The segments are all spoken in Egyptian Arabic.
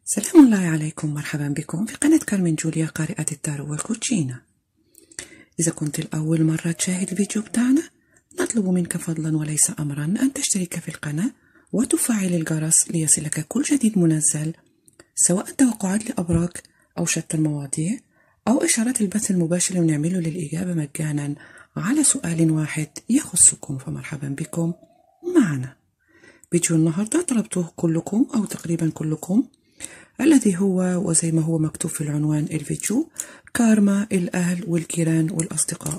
سلام الله عليكم مرحبا بكم في قناة كارمن جوليا قارئة التارو والكوتشينا إذا كنت الأول مرة تشاهد الفيديو بتاعنا نطلب منك فضلا وليس أمرا أن تشترك في القناة وتفعل الجرس ليصلك كل جديد منزل سواء توقعات لأبراج أو شتى المواضيع أو إشارات البث المباشر اللي بنعمله للإجابة مجانا على سؤال واحد يخصكم فمرحبا بكم معنا فيديو النهاردة طلبته كلكم أو تقريبا كلكم الذي هو وزي ما هو مكتوب في العنوان الفيديو كارما الأهل والجيران والأصدقاء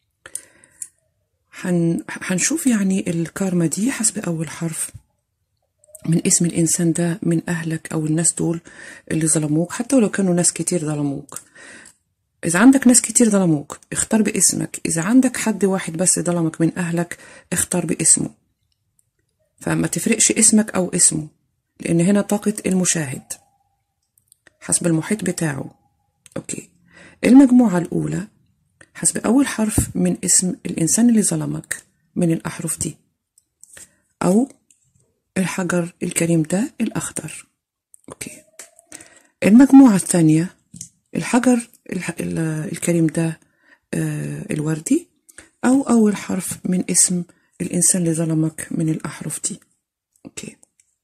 حن... حنشوف يعني الكارما دي حسب أول حرف من اسم الإنسان ده من أهلك أو الناس دول اللي ظلموك حتى ولو كانوا ناس كتير ظلموك إذا عندك ناس كتير ظلموك اختار باسمك إذا عندك حد واحد بس ظلمك من أهلك اختار باسمه فما تفرقش اسمك أو اسمه لأن هنا طاقة المشاهد حسب المحيط بتاعه أوكي المجموعة الأولى حسب أول حرف من اسم الإنسان اللي ظلمك من الأحرف دي أو الحجر الكريم ده الأخضر أوكي المجموعة الثانية الحجر الح... الكريم ده آه الوردي أو أول حرف من اسم الإنسان اللي ظلمك من الأحرف دي أوكي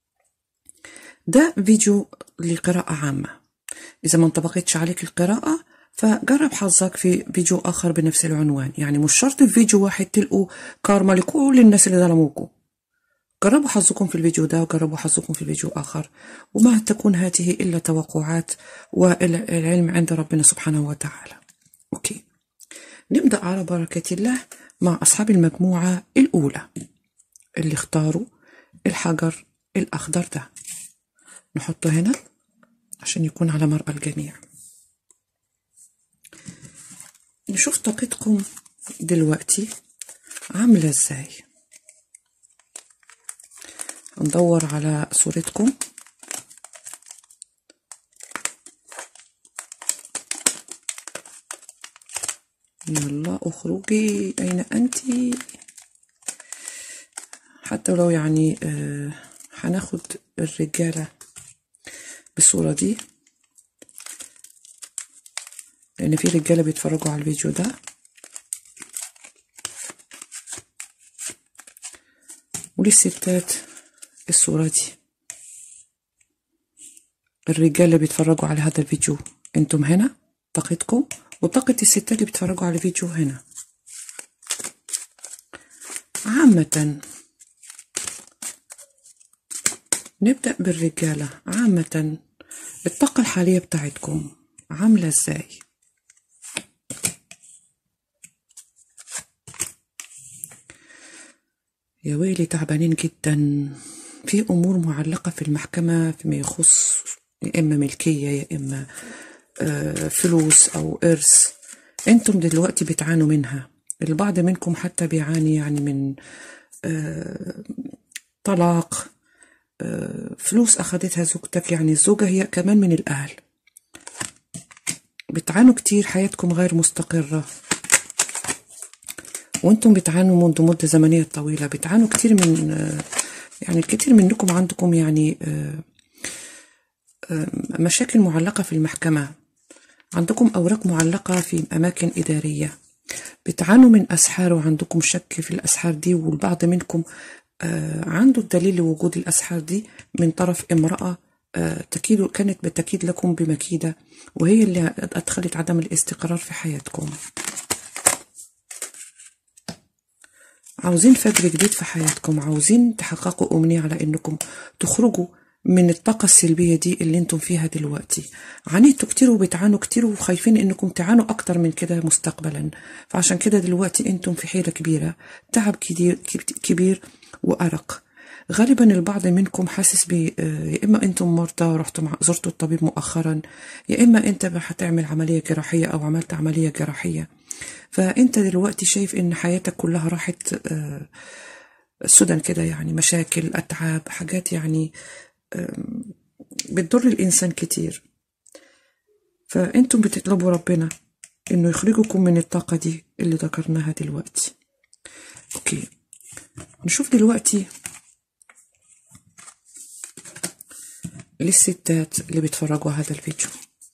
ده فيديو لقراءة عامة إذا ما انطبقتش عليك القراءة فجرب حظك في فيديو آخر بنفس العنوان يعني مش شرط في فيديو واحد تلقوا كارما لكل الناس اللي ظلموكم جربوا حظكم في الفيديو ده وجربوا حظكم في فيديو آخر وما تكون هذه إلا توقعات والعلم عند ربنا سبحانه وتعالى أوكي نبدأ على بركة الله مع أصحاب المجموعة الأولى اللي اختاروا الحجر الأخضر ده نحطه هنا عشان يكون على مرأى الجميع نشوف طاقتكم دلوقتي عاملة ازاي هندور على صورتكم يلا اخرجي اين انت حتى لو يعني آه هناخد الرجاله بالصورة دي لأن في رجالة بيتفرجوا على الفيديو ده وللستات الصورة دي الرجالة بيتفرجوا على هذا الفيديو انتم هنا طاقتكم وطاقة الستات اللي بيتفرجوا على الفيديو هنا عامة نبدأ بالرجالة عامة الطاقة الحالية بتاعتكم عاملة ازاي يا ويلي تعبانين جدا في أمور معلقة في المحكمة فيما يخص يا إما ملكية يا إما آه فلوس أو إرث أنتم دلوقتي بتعانوا منها البعض منكم حتى بيعاني يعني من آه طلاق فلوس أخدتها زوجتك يعني الزوجة هي كمان من الأهل بتعانوا كتير حياتكم غير مستقرة وانتم بتعانوا منذ مدة زمنية طويلة بتعانوا كتير من يعني الكثير منكم عندكم يعني مشاكل معلقة في المحكمة عندكم أوراق معلقة في أماكن إدارية بتعانوا من أسحار وعندكم شك في الأسحار دي والبعض منكم آه عنده الدليل لوجود الأسحار دي من طرف امرأة آه تكيد كانت بالتأكيد لكم بمكيدة وهي اللي أدخلت عدم الاستقرار في حياتكم عاوزين فجر جديد في حياتكم عاوزين تحققوا أمنية على إنكم تخرجوا من الطاقة السلبية دي اللي انتم فيها دلوقتي عانيتوا كتير وبتعانوا كتير وخايفين انكم تعانوا اكتر من كده مستقبلا فعشان كده دلوقتي انتم في حيرة كبيرة تعب كبير, كبير وأرق غالبا البعض منكم حاسس ب يا اما انتم مرضى ورحتوا زرتوا الطبيب مؤخرا يا اما انت هتعمل عمليه جراحيه او عملت عمليه جراحيه فانت دلوقتي شايف ان حياتك كلها راحت سدى كده يعني مشاكل اتعاب حاجات يعني بتضر الانسان كتير فانتم بتطلبوا ربنا انه يخرجكم من الطاقه دي اللي ذكرناها دلوقتي اوكي نشوف دلوقتي للستات اللي بيتفرجوا هذا الفيديو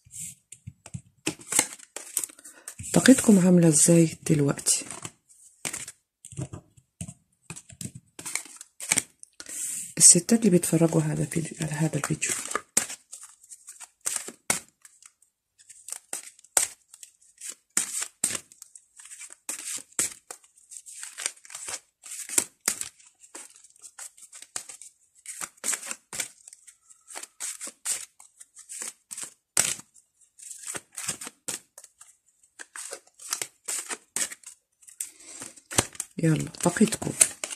طاقتكم عاملة ازاي دلوقتي الستات اللي بيتفرجوا هذا الفيديو على هذا الفيديو يلا طاقتكم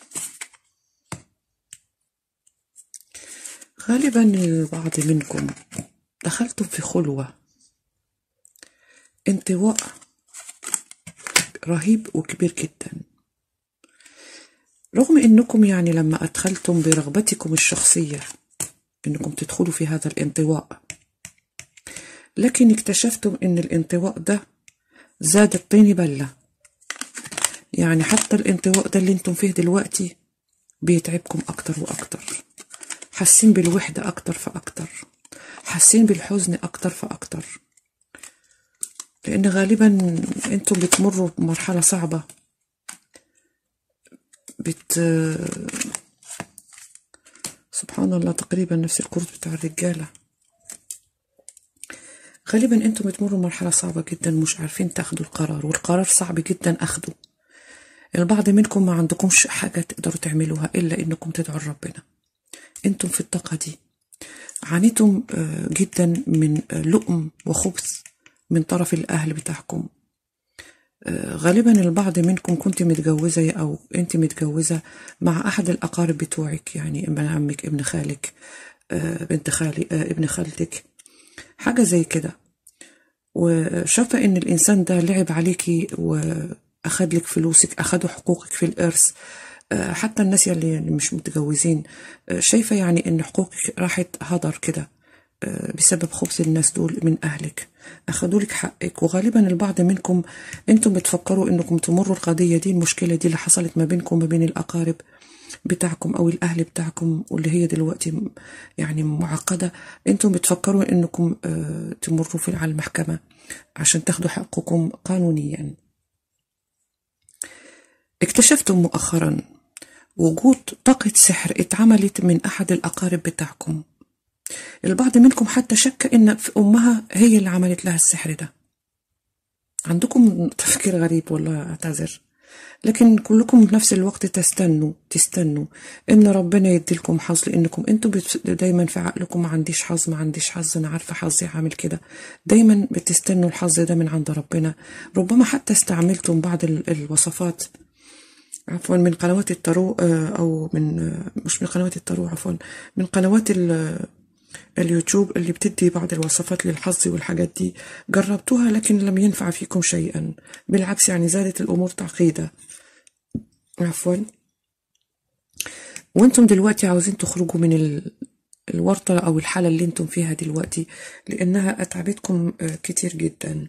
غالبا البعض منكم دخلتم في خلوة انطواء رهيب وكبير جدا رغم انكم يعني لما ادخلتم برغبتكم الشخصية انكم تدخلوا في هذا الانطواء لكن اكتشفتم ان الانطواء ده زاد الطين بله يعني حتى الانطواء ده اللي انتم فيه دلوقتي بيتعبكم اكتر واكتر حاسين بالوحدة اكتر فاكتر حاسين بالحزن اكتر فاكتر لان غالبا انتم بتمروا بمرحلة صعبة بت سبحان الله تقريبا نفس الكروت بتاع الرجالة غالبا انتم بتمروا مرحلة صعبة جدا مش عارفين تاخدوا القرار والقرار صعب جدا اخده البعض منكم ما عندكمش حاجة تقدروا تعملوها إلا إنكم تدعوا ربنا أنتم في الطاقة دي عانيتم جدا من لؤم وخبث من طرف الأهل بتاعكم غالبا البعض منكم كنت متجوزة أو أنت متجوزة مع أحد الأقارب بتوعك يعني ابن عمك ابن خالك بنت خالي ابن خالتك حاجة زي كده وشايفة إن الإنسان ده لعب عليكي و أخد لك فلوسك أخدوا حقوقك في الإرث حتى الناس اللي مش متجوزين شايفة يعني إن حقوقك راحت هدر كده بسبب خبث الناس دول من أهلك أخدوا لك حقك وغالبا البعض منكم أنتم بتفكروا إنكم تمروا القضية دي المشكلة دي اللي حصلت ما بينكم وما بين الأقارب بتاعكم أو الأهل بتاعكم واللي هي دلوقتي يعني معقدة أنتم بتفكروا إنكم تمروا في على المحكمة عشان تاخدوا حقكم قانونيا اكتشفتم مؤخرا وجود طاقة سحر اتعملت من أحد الأقارب بتاعكم البعض منكم حتى شك إن في أمها هي اللي عملت لها السحر ده عندكم تفكير غريب والله أعتذر لكن كلكم في نفس الوقت تستنوا تستنوا ان ربنا يديلكم حظ لانكم انتوا دايما في عقلكم ما عنديش حظ ما عنديش حظ انا عارفه حظي عامل كده دايما بتستنوا الحظ ده من عند ربنا ربما حتى استعملتم بعض الوصفات عفوا من قنوات التارو او من مش من قنوات التارو عفوا من قنوات اليوتيوب اللي بتدي بعض الوصفات للحظ والحاجات دي جربتوها لكن لم ينفع فيكم شيئا بالعكس يعني زادت الامور تعقيدا عفوا وانتم دلوقتي عاوزين تخرجوا من الورطة او الحالة اللي انتم فيها دلوقتي لانها اتعبتكم كتير جدا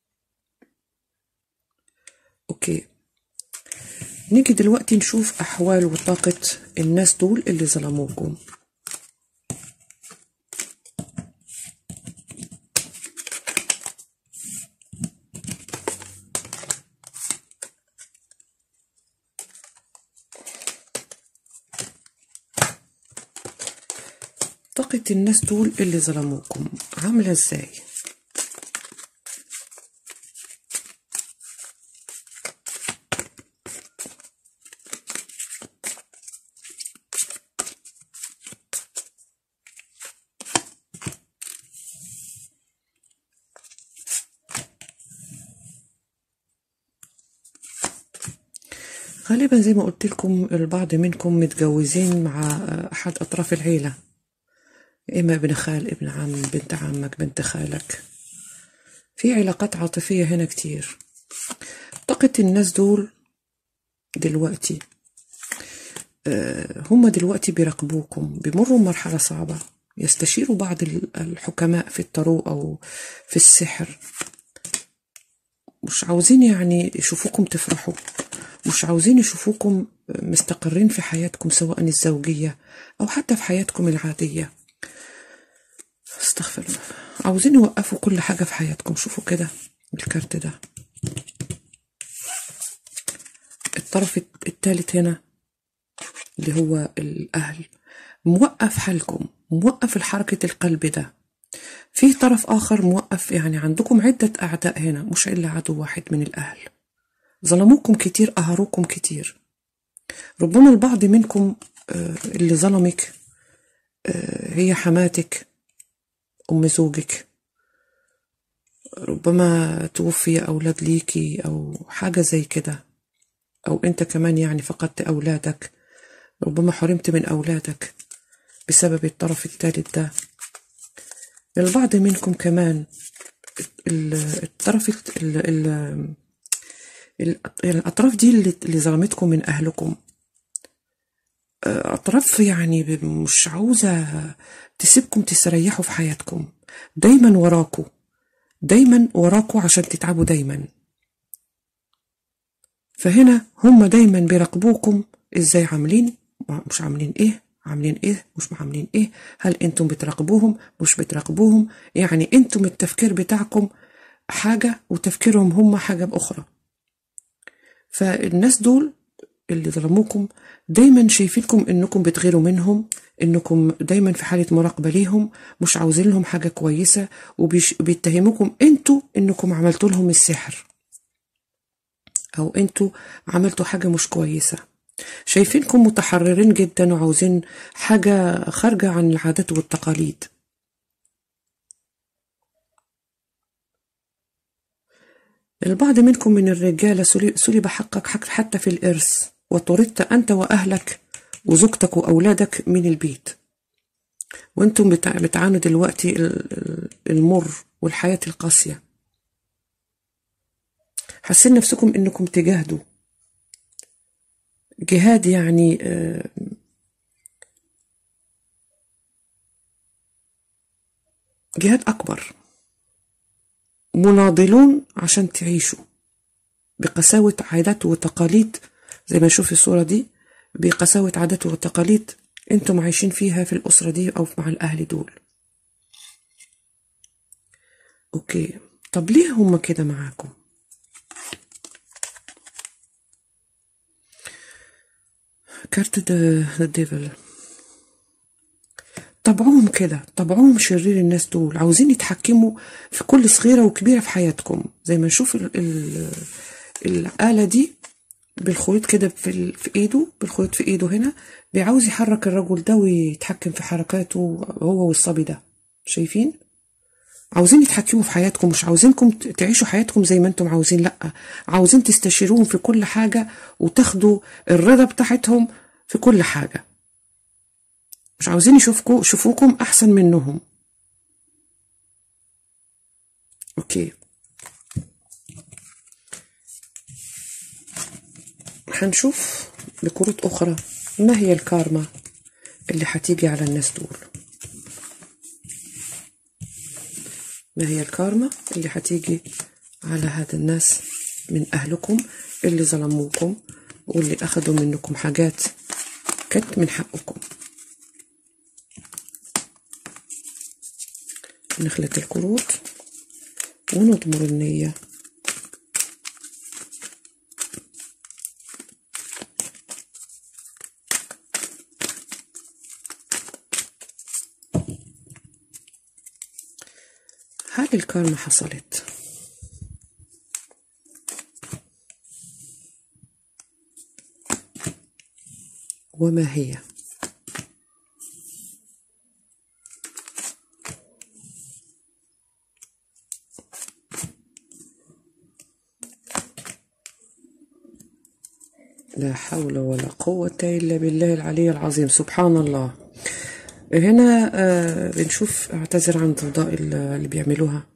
اوكي نيجي دلوقتي نشوف أحوال وطاقة الناس دول اللي ظلموكم طاقة الناس دول اللي ظلموكم عاملة ازاي؟ غالبا زي ما قلت لكم البعض منكم متجوزين مع أحد أطراف العيلة إما ابن خال ابن عم بنت عمك بنت خالك في علاقات عاطفية هنا كتير طاقة الناس دول دلوقتي هم دلوقتي بيراقبوكم بيمروا مرحلة صعبة يستشيروا بعض الحكماء في التارو أو في السحر مش عاوزين يعني يشوفوكم تفرحوا مش عاوزين يشوفوكم مستقرين في حياتكم سواء الزوجية أو حتى في حياتكم العادية استغفر الله عاوزين يوقفوا كل حاجة في حياتكم شوفوا كده الكارت ده الطرف الثالث هنا اللي هو الأهل موقف حالكم موقف الحركة القلب ده في طرف آخر موقف يعني عندكم عدة أعداء هنا مش إلا عدو واحد من الأهل ظلموكم كتير قهروكم كتير ربما البعض منكم آه، اللي ظلمك آه، هي حماتك أم زوجك ربما توفي أولاد ليكي أو حاجة زي كده أو أنت كمان يعني فقدت أولادك ربما حرمت من أولادك بسبب الطرف الثالث ده البعض منكم كمان ال- الطرف الت- ال- ال- ال- الأطراف دي اللي اللي ظلمتكم من أهلكم أطراف يعني ب- مش عاوزة تسيبكم تستريحوا في حياتكم دايما وراكوا دايما وراكوا عشان تتعبوا دايما فهنا هم دايما بيراقبوكم ازاي عاملين مش عاملين ايه عاملين ايه مش عاملين ايه هل انتم بتراقبوهم مش بتراقبوهم يعني انتم التفكير بتاعكم حاجة وتفكيرهم هم حاجة بأخرى فالناس دول اللي ظلموكم دايما شايفينكم انكم بتغيروا منهم انكم دايما في حالة مراقبة ليهم مش عاوزين لهم حاجة كويسة وبيتهموكم انتوا انكم عملتوا لهم السحر او انتوا عملتوا حاجة مش كويسة شايفينكم متحررين جدا وعاوزين حاجة خارجة عن العادات والتقاليد البعض منكم من الرجالة سلب سلب حقك حق حتى في الإرث وطردت أنت وأهلك وزوجتك وأولادك من البيت وانتم بتع- بتعانوا دلوقتي ال- ال- المر والحياة القاسية حاسين نفسكم انكم تجاهدوا جهاد يعني آه، جهاد أكبر مناضلون عشان تعيشوا بقساوة عادات وتقاليد زي ما نشوف في الصورة دي بقساوة عادات وتقاليد انتم عايشين فيها في الأسرة دي أو مع الأهل دول أوكي طب ليه هم كده معاكم كارت الديفل طبعهم كده طبعهم شرير الناس دول عاوزين يتحكموا في كل صغيرة وكبيرة في حياتكم زي ما نشوف ال ال الآلة دي بالخيوط كده في, ال- في ايده بالخيوط في ايده هنا بيعاوز يحرك الرجل ده ويتحكم في حركاته هو والصبي ده شايفين عاوزين يتحكموا في حياتكم مش عاوزينكم ت- تعيشوا حياتكم زي ما انتم عاوزين لا عاوزين تستشيروهم في كل حاجة وتاخدوا الرضا بتاعتهم في كل حاجة مش عاوزين يشوفكوا يشوفوكم احسن منهم اوكي هنشوف بكروت اخرى ما هي الكارما اللي هتيجي على الناس دول ما هي الكارما اللي هتيجي على هذا الناس من أهلكم اللي ظلموكم واللي أخذوا منكم حاجات كانت من حقكم نخلط الكروت ونضمر النية هل الكارما حصلت وما هي لا حول ولا قوة إلا بالله العلي العظيم سبحان الله هنا آه بنشوف اعتذر عن ضوضاء ال- اللي بيعملوها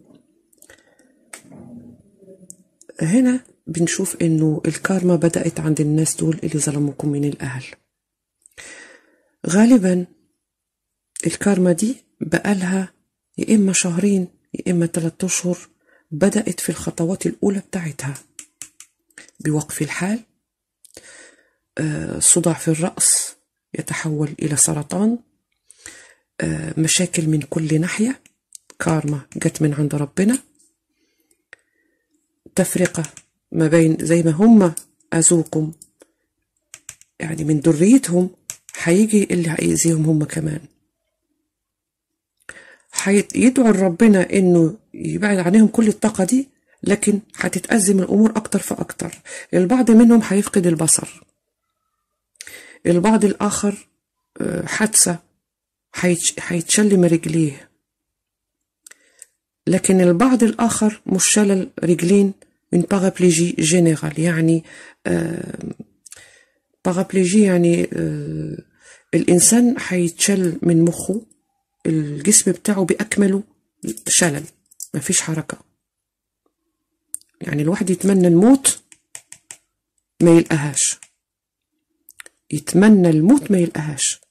هنا بنشوف انه الكارما بدأت عند الناس دول اللي ظلموكم من الأهل غالبا الكارما دي بقالها يا إما شهرين يا إما ثلاثة أشهر بدأت في الخطوات الأولى بتاعتها بوقف الحال آه، صداع في الرأس يتحول إلى سرطان آه، مشاكل من كل ناحية كارما جت من عند ربنا تفرقة ما بين زي ما هم أذوكم يعني من ذريتهم هيجي اللي هيأذيهم هم كمان هيدعوا لربنا انه يبعد عنهم كل الطاقة دي لكن هتتأزم الأمور أكتر فأكتر البعض منهم هيفقد البصر البعض الآخر آه، حادثة هيتش- هيتشل من رجليه لكن البعض الآخر مش شلل رجلين من بارابليجي جينيرال يعني بارابليجي يعني آه، الإنسان هيتشل من مخه الجسم بتاعه بأكمله شلل مفيش حركة يعني الواحد يتمنى الموت ما يلقاهاش يتمنى الموت ما يلقاهاش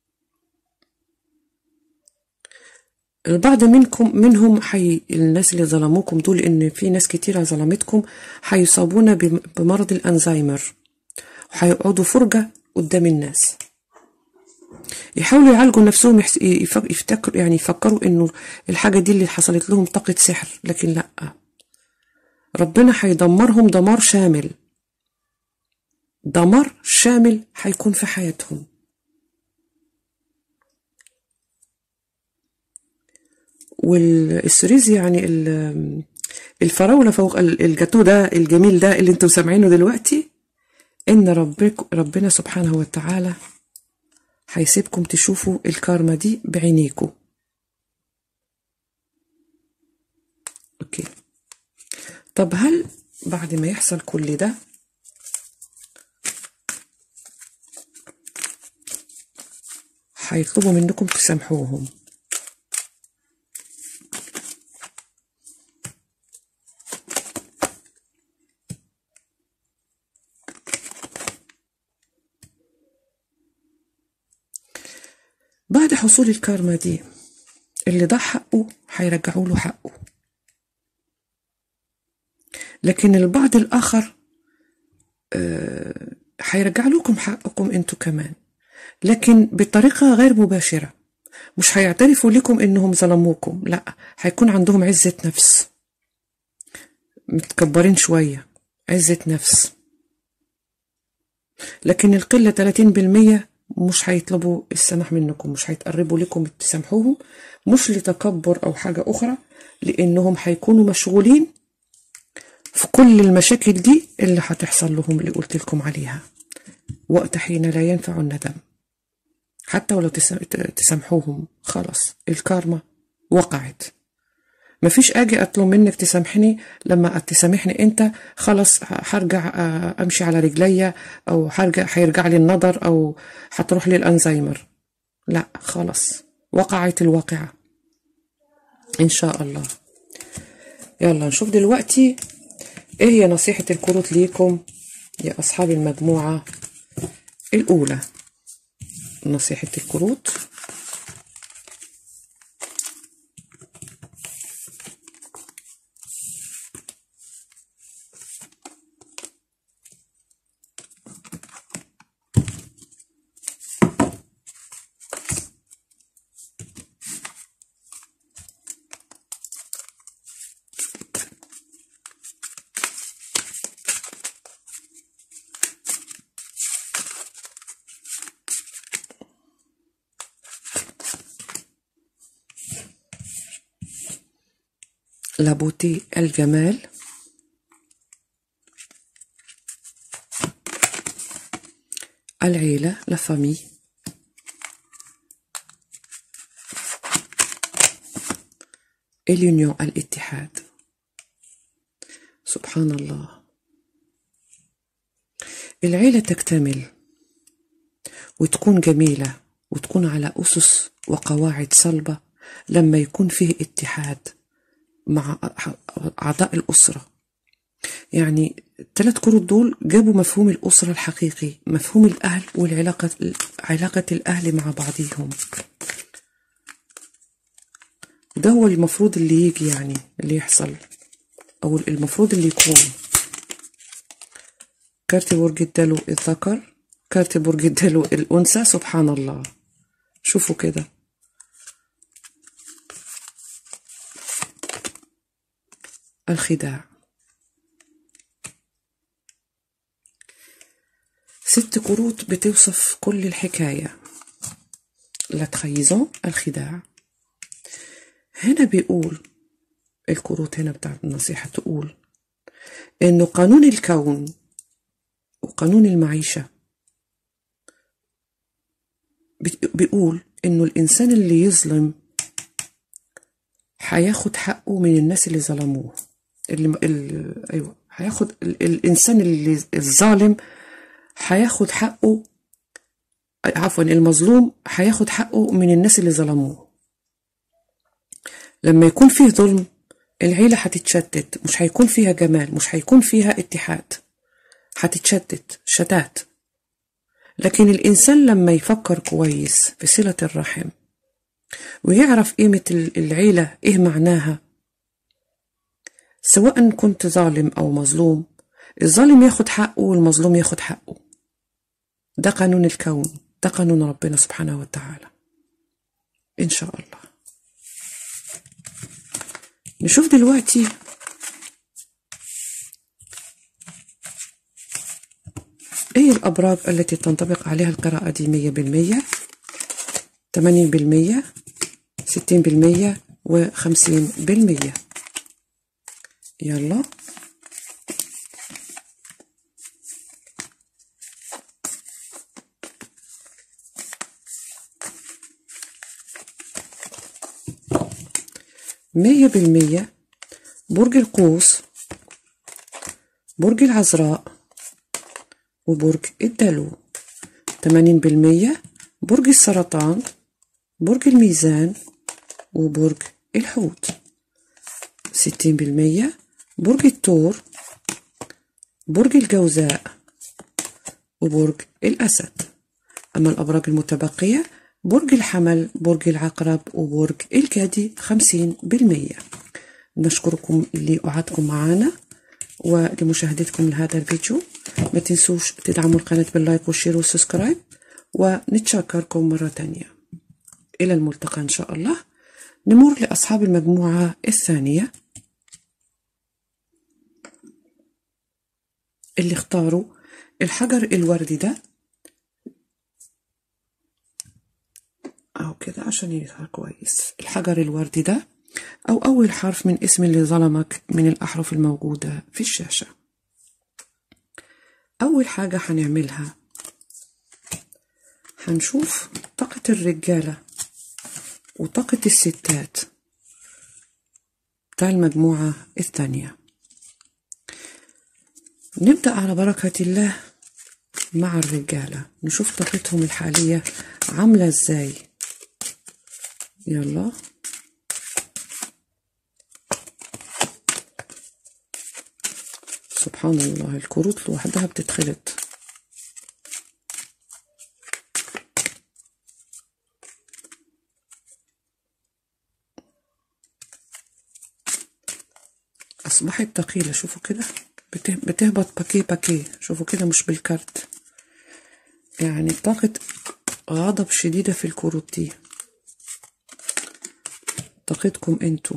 البعض منكم منهم حي الناس اللي ظلموكم دول ان في ناس كتيرة ظلمتكم هيصابون بم- بمرض الانزايمر وهيقعدوا فرجة قدام الناس يحاولوا يعالجوا نفسهم يحس- يفك- يفتكروا يعني يفكروا انه الحاجة دي اللي حصلت لهم طاقة سحر لكن لا ربنا هيدمرهم دمار شامل دمار شامل هيكون في حياتهم والسريز يعني ال- الفراولة فوق ال- الجاتو ده الجميل ده اللي انتوا سامعينه دلوقتي ان ربك ربنا سبحانه وتعالى هيسيبكم تشوفوا الكارما دي بعينيكم اوكي طب هل بعد ما يحصل كل ده هيطلبوا منكم تسامحوهم بعد حصول الكارما دي اللي ضاع حقه هيرجعوا له حقه لكن البعض الآخر آه، هيرجع لكم حقكم انتوا كمان لكن بطريقة غير مباشرة مش هيعترفوا لكم انهم ظلموكم لا هيكون عندهم عزة نفس متكبرين شوية عزة نفس لكن القلة 30% مش هيطلبوا السماح منكم مش هيتقربوا لكم تسامحوهم مش لتكبر أو حاجة أخرى لأنهم هيكونوا مشغولين في كل المشاكل دي اللي هتحصل لهم اللي قلت لكم عليها وقت حين لا ينفع الندم حتى ولو تسا- تسامحوهم خلاص الكارما وقعت مفيش اجي اطلب منك تسامحني لما تسامحني انت خلاص هرجع آه، امشي على رجليا او هرجع هيرجع لي النظر او هتروح لي الانزايمر لا خلاص وقعت الواقعة ان شاء الله يلا نشوف دلوقتي ايه هي نصيحة الكروت ليكم يا اصحاب المجموعة الاولى نصيحة الكروت لابوتي الجمال العيلة لا فامي اليونيون الاتحاد سبحان الله العيلة تكتمل وتكون جميلة وتكون على أسس وقواعد صلبة لما يكون فيه اتحاد مع أعضاء الأسرة يعني الثلاث كروت دول جابوا مفهوم الأسرة الحقيقي مفهوم الأهل والعلاقة علاقة الأهل مع بعضهم ده هو المفروض اللي يجي يعني اللي يحصل أو المفروض اللي يكون كارت برج اداله الذكر كارت برج اداله الأنثى سبحان الله شوفوا كده الخداع ست كروت بتوصف كل الحكاية لا تخيزون الخداع هنا بيقول الكروت هنا بتاعت النصيحة تقول إنه قانون الكون وقانون المعيشة بيقول إنه الإنسان اللي يظلم هياخد حقه من الناس اللي ظلموه اللي, اللي أيوة هياخد الإنسان اللي الظالم هياخد حقه عفوا المظلوم هياخد حقه من الناس اللي ظلموه لما يكون فيه ظلم العيلة هتتشتت مش هيكون فيها جمال مش هيكون فيها اتحاد هتتشتت شتات لكن الإنسان لما يفكر كويس في صلة الرحم ويعرف قيمة العيلة إيه معناها سواء كنت ظالم أو مظلوم الظالم ياخد حقه والمظلوم ياخد حقه ده قانون الكون ده قانون ربنا سبحانه وتعالى إن شاء الله نشوف دلوقتي ايه الأبراج التي تنطبق عليها القراءة دي مية بالمية تمانين بالمية ستين بالمية وخمسين بالمية يلا مية بالمية برج القوس برج العذراء وبرج الدلو تمانين بالمية برج السرطان برج الميزان وبرج الحوت ستين بالمية برج الثور برج الجوزاء وبرج الأسد أما الأبراج المتبقية برج الحمل برج العقرب وبرج الكادي خمسين بالمية نشكركم لقعدكم معنا ولمشاهدتكم لهذا الفيديو ما تنسوش تدعموا القناة باللايك والشير والسبسكرايب ونتشكركم مرة تانية إلى الملتقى إن شاء الله نمر لأصحاب المجموعة الثانية اللي اختاروا الحجر الوردي ده أو كده عشان يظهر كويس الحجر الوردي ده أو أول حرف من اسم اللي ظلمك من الأحرف الموجودة في الشاشة أول حاجة هنعملها هنشوف طاقة الرجالة وطاقة الستات بتاع المجموعة الثانية نبدأ على بركة الله مع الرجالة نشوف طاقتهم الحالية عاملة ازاي يلا سبحان الله الكروت لوحدها بتتخلط أصبحت ثقيلة شوفوا كده بتهبط باكيه باكيه شوفوا كده مش بالكارت يعني طاقة غضب شديدة في الكروت دي طاقتكم انتوا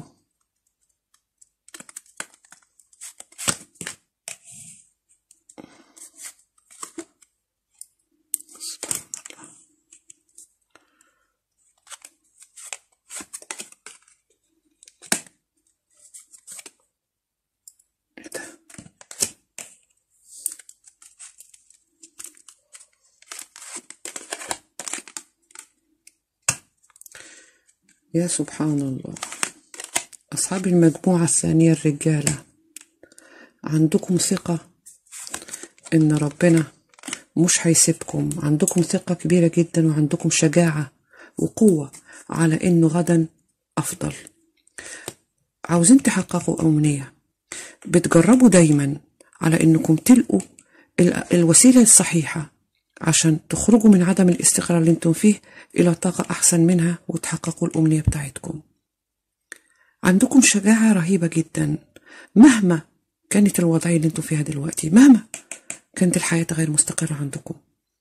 يا سبحان الله أصحاب المجموعة الثانية الرجالة عندكم ثقة إن ربنا مش هيسيبكم عندكم ثقة كبيرة جدا وعندكم شجاعة وقوة على إنه غدا أفضل عاوزين تحققوا أمنية بتجربوا دايما على إنكم تلقوا الوسيلة الصحيحة عشان تخرجوا من عدم الاستقرار اللي انتم فيه إلى طاقة أحسن منها وتحققوا الأمنية بتاعتكم عندكم شجاعة رهيبة جدا مهما كانت الوضعية اللي انتم فيها دلوقتي مهما كانت الحياة غير مستقرة عندكم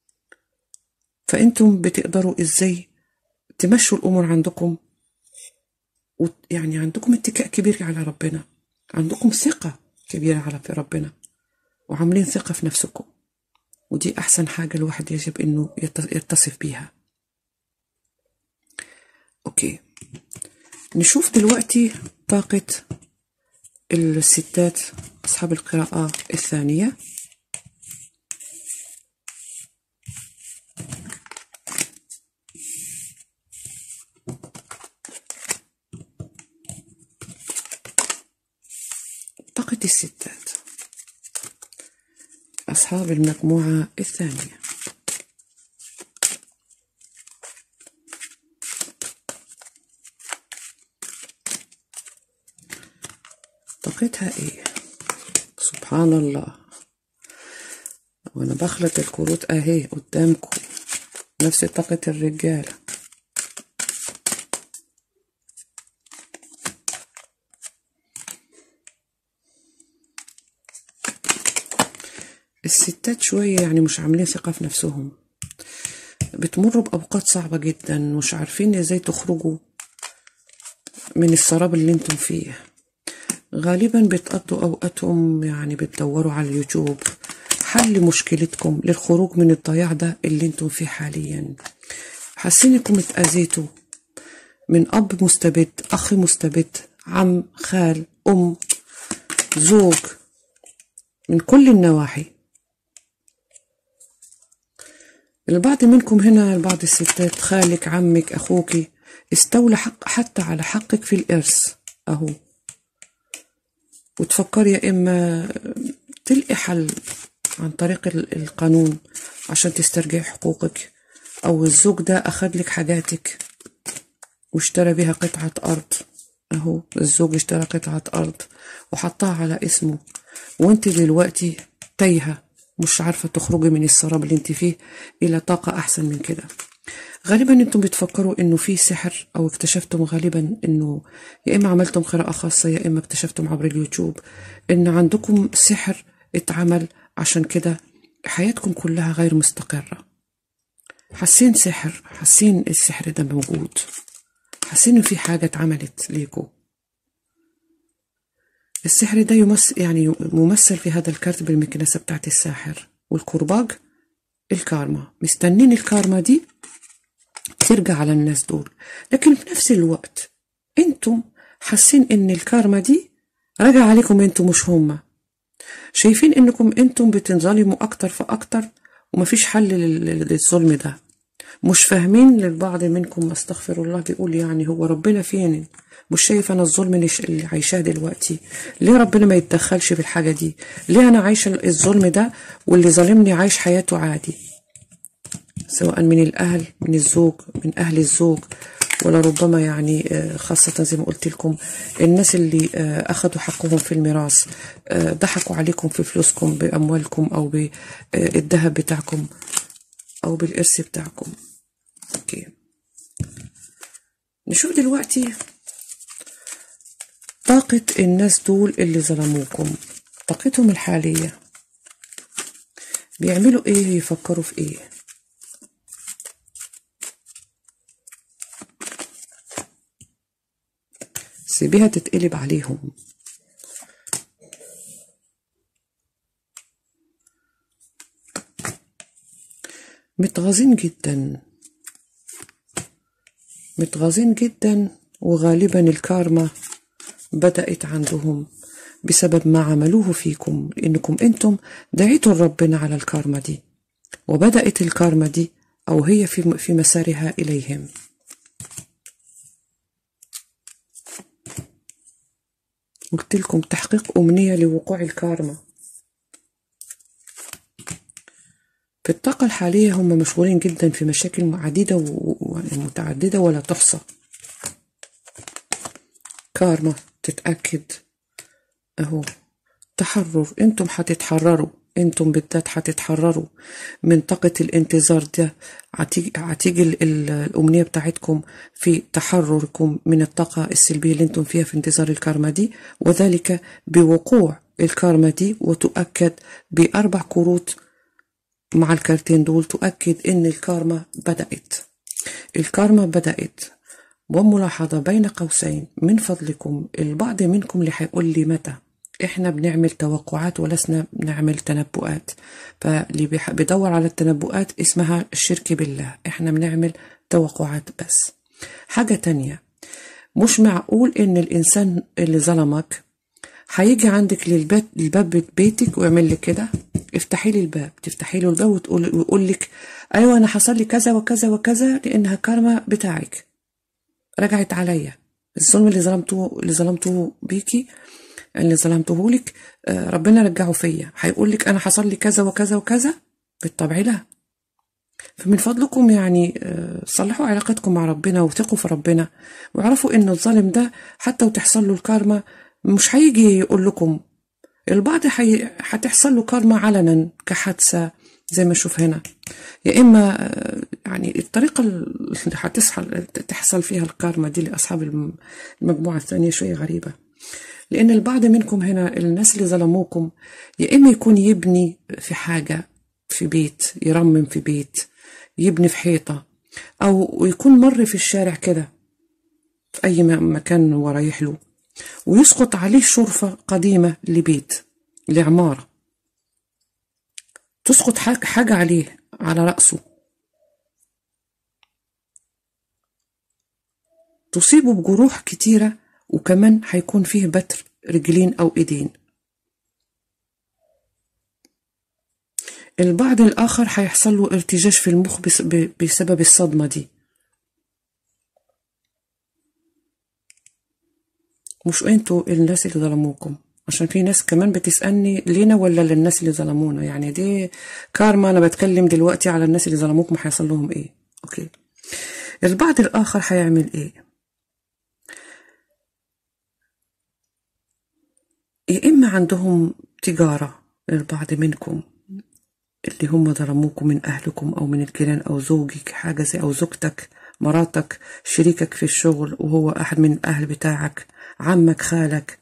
فانتم بتقدروا ازاي تمشوا الأمور عندكم يعني عندكم اتكاء كبير على ربنا عندكم ثقة كبيرة على في ربنا وعاملين ثقة في نفسكم ودي أحسن حاجة الواحد يجب إنه يت- يتصف بيها أوكي نشوف دلوقتي طاقة الستات أصحاب القراءة الثانية طاقة الستات أصحاب المجموعة الثانية طاقتها إيه؟ سبحان الله وأنا بخلط الكروت أهي قدامكم نفس طاقة الرجالة الستات شوية يعني مش عاملين ثقة في نفسهم بتمروا بأوقات صعبة جدا مش عارفين ازاي تخرجوا من السراب اللي انتم فيه غالبا بتقضوا أوقاتهم يعني بتدوروا على اليوتيوب حل مشكلتكم للخروج من الضياع ده اللي انتم فيه حاليا حاسين انكم اتأذيتوا من أب مستبد أخ مستبد عم خال أم زوج من كل النواحي البعض منكم هنا بعض الستات خالك عمك أخوك استولى حق حتى على حقك في الإرث أهو وتفكر يا إما تلقي حل عن طريق ال- القانون عشان تسترجع حقوقك أو الزوج ده أخد لك حاجاتك واشترى بها قطعة أرض أهو الزوج اشترى قطعة أرض وحطها على اسمه وانت دلوقتي تايهة مش عارفة تخرجي من السراب اللي انت فيه إلى طاقة أحسن من كده غالبا انتم بتفكروا انه في سحر او اكتشفتم غالبا انه يا اما عملتم قراءة خاصة يا اما اكتشفتم عبر اليوتيوب ان عندكم سحر اتعمل عشان كده حياتكم كلها غير مستقرة حاسين سحر حاسين السحر ده موجود حاسين إن في حاجة اتعملت ليكم السحر ده يمثل يعني ممثل في هذا الكارت بالمكنسة بتاعت الساحر والكرباج الكارما مستنين الكارما دي ترجع على الناس دول لكن في نفس الوقت انتم حاسين ان الكارما دي راجع عليكم انتم مش هما شايفين انكم انتم بتنظلموا اكتر فاكتر ومفيش حل لل- للظلم ده مش فاهمين للبعض منكم استغفر الله بيقول يعني هو ربنا فين مش شايف انا الظلم اللي ش- اللي عايشاه دلوقتي ليه ربنا ما يتدخلش في الحاجه دي ليه انا عايشه الظلم ده واللي ظالمني عايش حياته عادي سواء من الأهل من الزوج من أهل الزوج ولربما يعني آه، خاصة زي ما قلت لكم الناس اللي آه، أخذوا حقهم في الميراث آه، ضحكوا عليكم في فلوسكم بأموالكم أو بالذهب بتاعكم أو بالإرث بتاعكم أوكي نشوف دلوقتي طاقة الناس دول اللي ظلموكم طاقتهم الحالية بيعملوا ايه يفكروا في ايه سيبيها تتقلب عليهم متغاظين جدا متغاظين جدا وغالبا الكارما بدأت عندهم بسبب ما عملوه فيكم لأنكم أنتم دعيتوا ربنا على الكارما دي وبدأت الكارما دي أو هي في في مسارها إليهم قلت لكم تحقيق أمنية لوقوع الكارما في الطاقة الحالية هم مشغولين جدا في مشاكل عديدة و- ومتعددة ولا تحصى كارما تتأكد أهو تحرر انتم هتتحرروا انتم بالذات هتتحرروا من طاقة الانتظار ده هتيجي هتيجي ال- ال- الأمنية بتاعتكم في تحرركم من الطاقة السلبية اللي انتم فيها في انتظار الكارما دي وذلك بوقوع الكارما دي وتؤكد بأربع كروت مع الكارتين دول تؤكد ان الكارما بدأت الكارما بدأت وملاحظة بين قوسين من فضلكم البعض منكم اللي هيقول لي متى احنا بنعمل توقعات ولسنا بنعمل تنبؤات فاللي بيح- بيدور على التنبؤات اسمها الشرك بالله احنا بنعمل توقعات بس حاجة تانية مش معقول ان الانسان اللي ظلمك هيجي عندك للبيت الباب بيت- بيتك ويعمل لك كده افتحي لي الباب تفتحي له الباب وتقول ويقول لك ايوه انا حصل لي كذا وكذا وكذا لانها كارما بتاعك رجعت عليا الظلم اللي ظلمته اللي ظلمته بيكي اللي ظلمته لك آه، ربنا رجعه فيا هيقول لك انا حصل لي كذا وكذا وكذا بالطبع لا فمن فضلكم يعني آه، صلحوا علاقتكم مع ربنا وثقوا في ربنا واعرفوا ان الظالم ده حتى وتحصل له الكارما مش هيجي يقول لكم البعض حي... هتحصل له كارما علنا كحادثة زي ما نشوف هنا يا إما آه، يعني الطريقة اللي هتحصل تحصل فيها الكارما دي لأصحاب الم- المجموعة الثانية شوية غريبة لأن البعض منكم هنا الناس اللي ظلموكم يا إما يكون يبني في حاجة في بيت يرمم في بيت يبني في حيطة أو يكون مر في الشارع كده في أي م- مكان هو رايح له ويسقط عليه شرفة قديمة لبيت لعمارة تسقط حاج- حاجة عليه على رأسه تصيبه بجروح كتيرة وكمان هيكون فيه بتر رجلين أو إيدين البعض الآخر هيحصل له ارتجاج في المخ بس- ب- بسبب الصدمة دي مش انتوا الناس اللي ظلموكم عشان في ناس كمان بتسألني لينا ولا للناس اللي ظلمونا يعني دي كارما أنا بتكلم دلوقتي على الناس اللي ظلموكم هيحصل لهم إيه أوكي البعض الآخر هيعمل إيه يا إما عندهم تجارة البعض منكم اللي هم ظلموكم من أهلكم أو من الجيران أو زوجك حاجة زي أو زوجتك مراتك شريكك في الشغل وهو أحد من الأهل بتاعك عمك خالك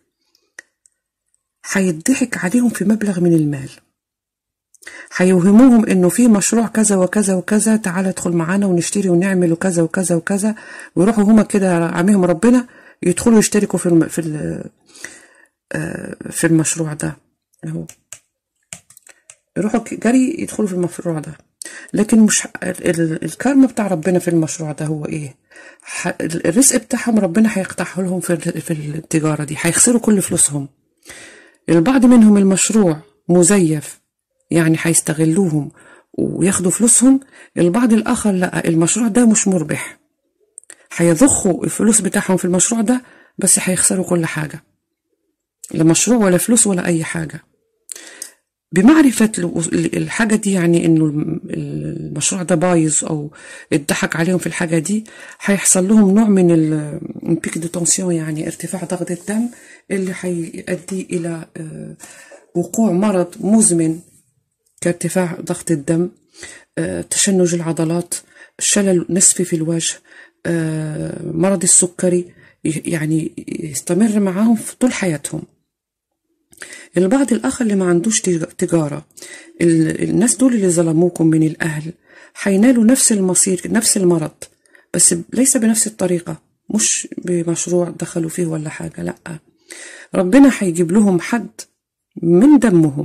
هيضحك عليهم في مبلغ من المال هيوهموهم انه في مشروع كذا وكذا وكذا تعال ادخل معانا ونشتري ونعمل وكذا وكذا وكذا ويروحوا هما كده عاميهم ربنا يدخلوا يشتركوا في الم... في ال... آه، في المشروع ده اهو يروحوا ك- جري يدخلوا في المشروع ده لكن مش ال- ال- الكارما بتاع ربنا في المشروع ده هو ايه ح- ال- الرزق بتاعهم ربنا هيقطعه لهم في ال- في التجارة دي هيخسروا كل فلوسهم البعض منهم المشروع مزيف يعني هيستغلوهم وياخدوا فلوسهم البعض الآخر لا المشروع ده مش مربح هيضخوا الفلوس بتاعهم في المشروع ده بس هيخسروا كل حاجة لا مشروع ولا فلوس ولا أي حاجة بمعرفة ال- الحاجة دي يعني إنه الم- المشروع ده بايظ أو اتضحك عليهم في الحاجة دي هيحصل لهم نوع من البيك دو تونسيون يعني ارتفاع ضغط الدم اللي هيؤدي إلى آه، وقوع مرض مزمن كارتفاع ضغط الدم آه، تشنج العضلات شلل نصفي في الوجه آه، مرض السكري ي- يعني يستمر معاهم في طول حياتهم البعض الآخر اللي ما عندوش تج- تجارة ال- الناس دول اللي ظلموكم من الأهل هينالوا نفس المصير نفس المرض بس ب- ليس بنفس الطريقة مش بمشروع دخلوا فيه ولا حاجة لأ ربنا هيجيب لهم حد من دمهم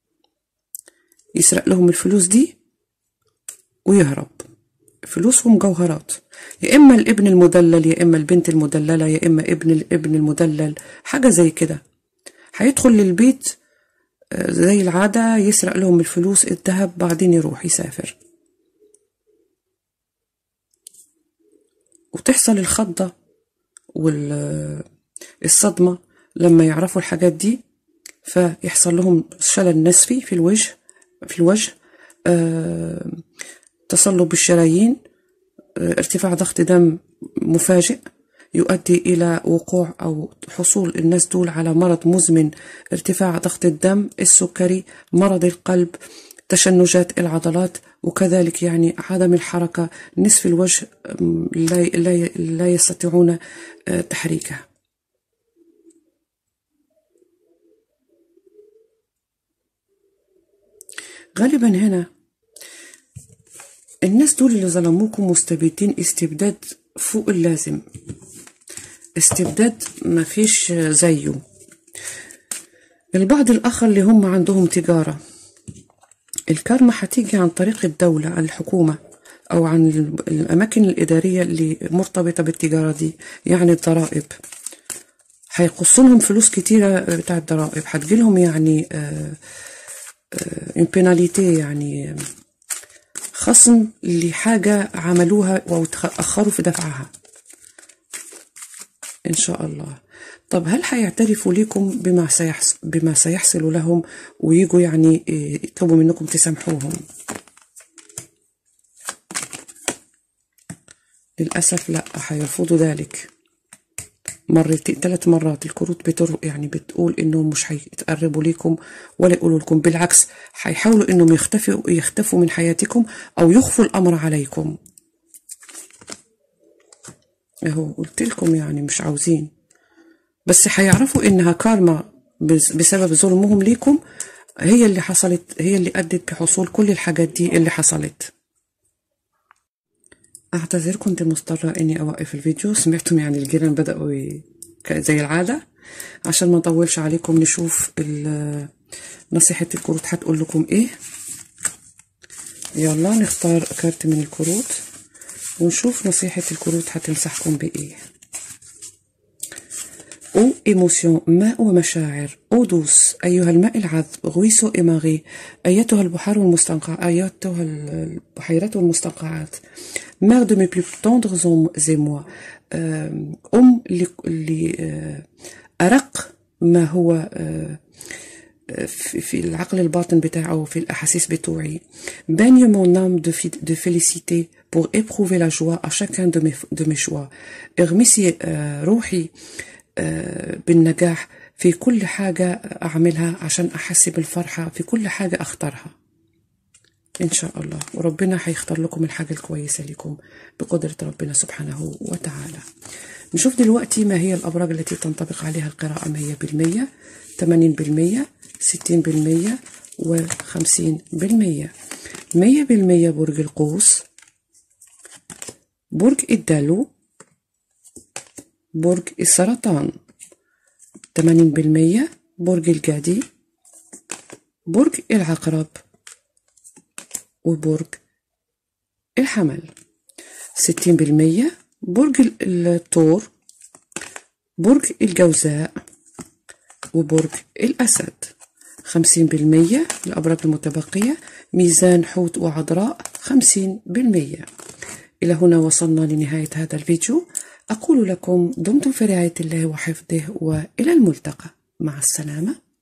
يسرق لهم الفلوس دي ويهرب فلوسهم جوهرات يا إما الابن المدلل يا إما البنت المدللة يا إما ابن الابن المدلل حاجة زي كده هيدخل للبيت آه، زي العادة يسرق لهم الفلوس الذهب بعدين يروح يسافر وتحصل الخضة والصدمة لما يعرفوا الحاجات دي فيحصل لهم شلل نصفي في الوجه في الوجه آه، تصلب بالشرايين آه، ارتفاع ضغط دم مفاجئ يؤدي إلى وقوع أو حصول الناس دول على مرض مزمن ارتفاع ضغط الدم السكري مرض القلب تشنجات العضلات وكذلك يعني عدم الحركة نصف الوجه أم، لا لا لا يستطيعون آه، تحريكه غالبا هنا الناس دول اللي ظلموكم مستبدين استبداد فوق اللازم استبداد ما فيش زيه البعض الآخر اللي هم عندهم تجارة الكارما هتيجي عن طريق الدولة عن الحكومة أو عن الأماكن الإدارية اللي مرتبطة بالتجارة دي يعني الضرائب هيقصوا فلوس كتيرة بتاع الضرائب هتجيلهم يعني بيناليتي يعني خصم لحاجة عملوها أو تأخروا في دفعها إن شاء الله طب هل هيعترفوا لكم بما سيحصل بما سيحصل لهم ويجوا يعني يطلبوا منكم تسامحوهم للأسف لا هيرفضوا ذلك مرتين ثلاث مرات الكروت بتر يعني بتقول انهم مش هيتقربوا ليكم ولا يقولوا لكم بالعكس هيحاولوا انهم يختفوا يختفوا من حياتكم او يخفوا الامر عليكم اهو قلت لكم يعني مش عاوزين بس هيعرفوا انها كارما بسبب ظلمهم ليكم هي اللي حصلت هي اللي ادت بحصول كل الحاجات دي اللي حصلت اعتذر كنت مضطرة اني اوقف الفيديو سمعتم يعني الجيران بدأوا ي... زي العادة عشان ما نطولش عليكم نشوف نصيحة الكروت هتقول لكم ايه يلا نختار كارت من الكروت ونشوف نصيحة الكروت هتنصحكم بايه أو إيموسيون ماء ومشاعر أو دوس أيها الماء العذب غويسو إيماغي أيتها البحار والمستنقع أيتها البحيرات والمستنقعات mère de mes plus tendres émois أم اللي أرق ما هو في العقل الباطن بتاعه في الأحاسيس بتوعي baigne mon âme de, de félicité pour éprouver la joie à chacun de mes, de mes choix اغمسي روحي بالنجاح في كل حاجة أعملها عشان أحس بالفرحة في كل حاجة أختارها إن شاء الله وربنا هيختار لكم الحاجة الكويسة لكم بقدرة ربنا سبحانه وتعالى نشوف دلوقتي ما هي الأبراج التي تنطبق عليها القراءة مية بالمية تمانين بالمية ستين بالمية وخمسين بالمية مية بالمية برج القوس برج الدلو برج السرطان تمانين بالمية برج الجدي برج العقرب وبرج الحمل ستين بالمية برج الثور برج الجوزاء وبرج الأسد خمسين بالمية الأبراج المتبقية ميزان حوت وعذراء خمسين بالمية إلى هنا وصلنا لنهاية هذا الفيديو أقول لكم دمتم في رعاية الله وحفظه وإلى الملتقى مع السلامة